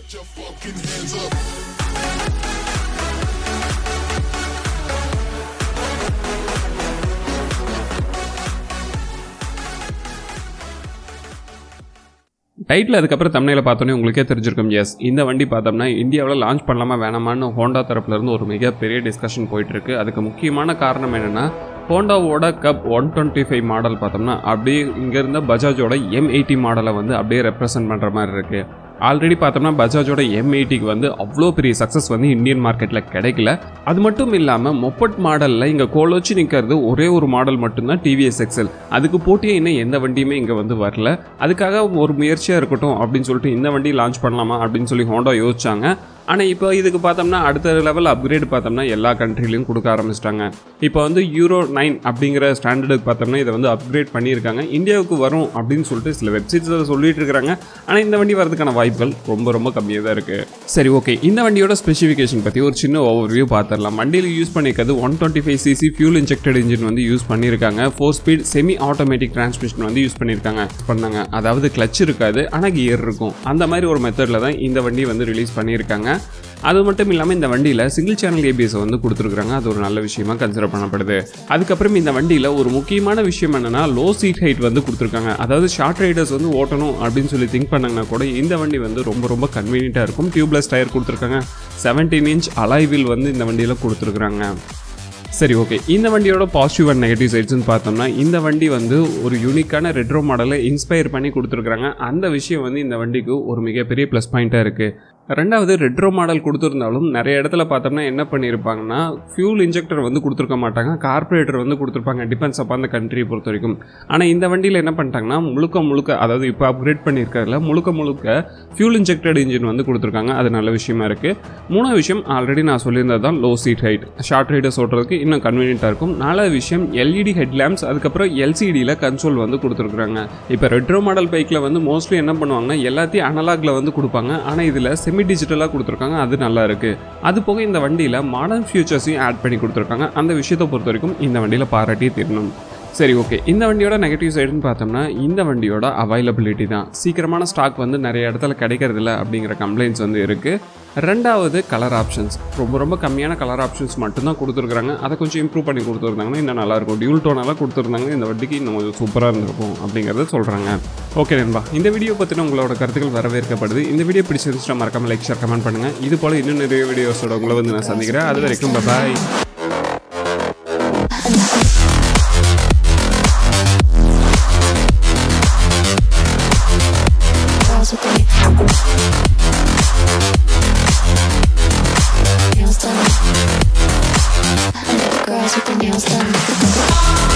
Put your fucking hands up. Title அதுக்கப்புறம் தமிழில் பார்த்தோன்னே உங்களுக்கே தெரிஞ்சிருக்கும் எஸ் இந்த வண்டி பார்த்தோம்னா இந்தியாவில் லான்ச் பண்ணலாமா வேணாமான்னு ஹோண்டா தரப்புலேருந்து ஒரு மிகப்பெரிய டிஸ்கஷன் போயிட்டு இருக்கு அதுக்கு முக்கியமான காரணம் என்னென்னா ஹோண்டாவோட cub one twenty five model பார்த்தோம்னா அப்படியே இங்கே இருந்த பஜாஜோட எம் எயிட்டி மாடலை வந்து அப்படியே ரெப்ரசென்ட் பண்ணுற மாதிரி இருக்குது ஆல்ரெடி பார்த்தோம்னா பஜாஜோட எம் எயிட்டிக்கு வந்து அவ்வளோ பெரிய சக்ஸஸ் வந்து இந்தியன் மார்க்கெட்டில் கிடைக்கல அது மட்டும் இல்லாமல் மொப்பட் மாடலில் இங்கே கோலோச்சி நிற்கிறது ஒரே ஒரு மாடல் மட்டும்தான் டிவிஎஸ் எக்ஸல் அதுக்கு போட்டியே இன்னும் எந்த வண்டியுமே இங்கே வந்து வரல அதுக்காக ஒரு முயற்சியாக இருக்கட்டும் அப்படின்னு சொல்லிட்டு இந்த வண்டி லான்ச் பண்ணலாமா அப்படின்னு சொல்லி ஹோண்டா யோசிச்சாங்க ஆனால் இப்போ இதுக்கு பார்த்தோம்னா அடுத்த லெவல் அப்கிரேட் பார்த்தோம்னா எல்லா கண்ட்ரிலையும் கொடுக்க ஆரம்பிச்சிட்டாங்க இப்போ வந்து யூரோ நைன் அப்படிங்கிற ஸ்டாண்டர்டுக்கு பார்த்தோம்னா இதை வந்து அப்கிரேட் பண்ணியிருக்காங்க இந்தியாவுக்கு வரும் அப்படின்னு சொல்லிட்டு சில வெப்சைட்ஸில் சொல்லிட்டு இருக்கிறாங்க ஆனால் இந்த வண்டி வரதுக்கான வாய்ப்புகள் ரொம்ப ரொம்ப கம்மியாக தான் இருக்குது சரி ஓகே இந்த வண்டியோட ஸ்பெசிஃபிகேஷன் பற்றி ஒரு சின்ன ஓவர்வியூ பார்த்துடலாம் வண்டியில் யூஸ் பண்ணிக்கிறது one twenty five CC fuel injected engine வந்து யூஸ் பண்ணியிருக்காங்க four speed semi automatic transmission வந்து யூஸ் பண்ணியிருக்காங்க பண்ணாங்க அதாவது கிளச் இருக்காது ஆனால் கியர் இருக்கும் அந்த மாதிரி ஒரு மெத்தடில் தான் இந்த வண்டி வந்து ரிலீஸ் பண்ணியிருக்காங்க அது மட்டும் இல்லாமல் இந்த வண்டியில் சிங்கிள் சேனல் ஏபிஎஸ் வந்து கொடுத்துருக்காங்க அது ஒரு நல்ல விஷயமா கன்சிடர் பண்ணப்படுது அதுக்கப்புறம் இந்த வண்டியில் ஒரு முக்கியமான விஷயம் என்னன்னா லோ சீட் ஹைட் வந்து கொடுத்துருக்காங்க அதாவது ஷார்ட் ரைடர்ஸ் வந்து ஓட்டணும் அப்படின்னு சொல்லி திங்க் பண்ணாங்கன்னா கூட இந்த வண்டி வந்து ரொம்ப ரொம்ப கன்வீனியண்ட்டாக இருக்கும் டியூப்லெஸ் டயர் கொடுத்துருக்காங்க செவன்டீன் இன்ச் அலைவில் வந்து இந்த வண்டியில் கொடுத்துருக்குறாங்க சரி ஓகே இந்த வண்டியோட பாசிட்டிவ் அண்ட் நெகட்டிவ் சைட்ஸ்னு பார்த்தோம்னா இந்த வண்டி வந்து ஒரு யூனிக்கான ரெட்ரோ மாடலை இன்ஸ்பயர் பண்ணி கொடுத்துருக்குறாங்க அந்த விஷயம் வந்து இந்த வண்டிக்கு ஒரு மிகப்பெரிய ப்ளஸ் பாயிண்ட்டாக இருக்குது ரெண்டாவது ரெட்ரோ மாடல் கொடுத்துருந்தாலும் நிறைய இடத்துல பார்த்தோம்னா என்ன பண்ணியிருப்பாங்கன்னா ஃபியூல் இன்ஜெக்டர் வந்து கொடுத்துருக்க மாட்டாங்க கார்பரேட்டர் வந்து கொடுத்துருப்பாங்க டிபெண்ட்ஸ் அப்போ அந்த கண்ட்ரியை பொறுத்த வரைக்கும் ஆனால் இந்த வண்டியில் என்ன பண்ணிட்டாங்கன்னா முழுக்க முழுக்க அதாவது இப்போ அப்கிரேட் பண்ணியிருக்கிறதுல முழுக்க முழுக்க ஃபியூல் இன்ஜெக்டட் இன்ஜின் வந்து கொடுத்துருக்காங்க அது நல்ல விஷயமா இருக்குது மூணாவது விஷயம் ஆல்ரெடி நான் சொல்லியிருந்தது தான் low seat height short riders ஓட்டுறதுக்கு இன்னும் கன்வீனியண்ட்டாக இருக்கும் நாலாவது விஷயம் எல்இடி ஹெட் லேம்ப்ஸ் அதுக்கப்புறம் எல்சிடியில் கன்சோல் வந்து கொடுத்துருக்குறாங்க இப்போ ரெட்ரோ மாடல் பைக்கில் வந்து மோஸ்ட்லி என்ன பண்ணுவாங்கன்னா எல்லாத்தையும் அனலாக்ல வந்து கொடுப்பாங்க ஆனால் இதில் செமி டிஜிட்டலாக கொடுத்துருக்காங்க அது நல்லா இருக்கு அது போக இந்த வண்டியில் மாடர்ன் ஃபியூச்சர்ஸையும் ஆட் பண்ணி கொடுத்துருக்காங்க அந்த விஷயத்தை பொறுத்த வரைக்கும் இந்த வண்டியில் பாராட்டி தீரணும் சரி ஓகே இந்த வண்டியோட நெகட்டிவ் சைடுன்னு பார்த்தோம்னா இந்த வண்டியோட அவைலபிலிட்டி தான் சீக்கிரமான ஸ்டாக் வந்து நிறைய இடத்துல கிடைக்கிறதில்ல அப்படிங்கிற கம்ப்ளைண்ட்ஸ் வந்து இருக்குது ரெண்டாவது கலர் ஆப்ஷன்ஸ் ரொம்ப ரொம்ப கம்மியான கலர் ஆப்ஷன்ஸ் மட்டும்தான் கொடுத்துருக்குறாங்க அதை கொஞ்சம் இம்ப்ரூவ் பண்ணி கொடுத்துருந்தாங்கன்னா இன்னும் நல்லாயிருக்கும் டியூல் டோனெல்லாம் கொடுத்துருந்தாங்க இந்த வண்டிக்கு இன்னும் கொஞ்சம் சூப்பராக இருந்திருக்கும் அப்படிங்கிறத சொல்கிறாங்க ஓகே நண்பா இந்த வீடியோ பற்றின உங்களோட கருத்துக்கள் வரவேற்கப்படுது இந்த வீடியோ பிடிச்சிருந்துச்சுன்னா மறக்காம லைக் ஷேர் கமெண்ட் பண்ணுங்கள் இது போல் இன்னும் நிறைய வீடியோஸோட உங்களை வந்து நான் சந்திக்கிறேன் அது வரைக்கும் பாய் girls with their nails done. I like girls with their nails done.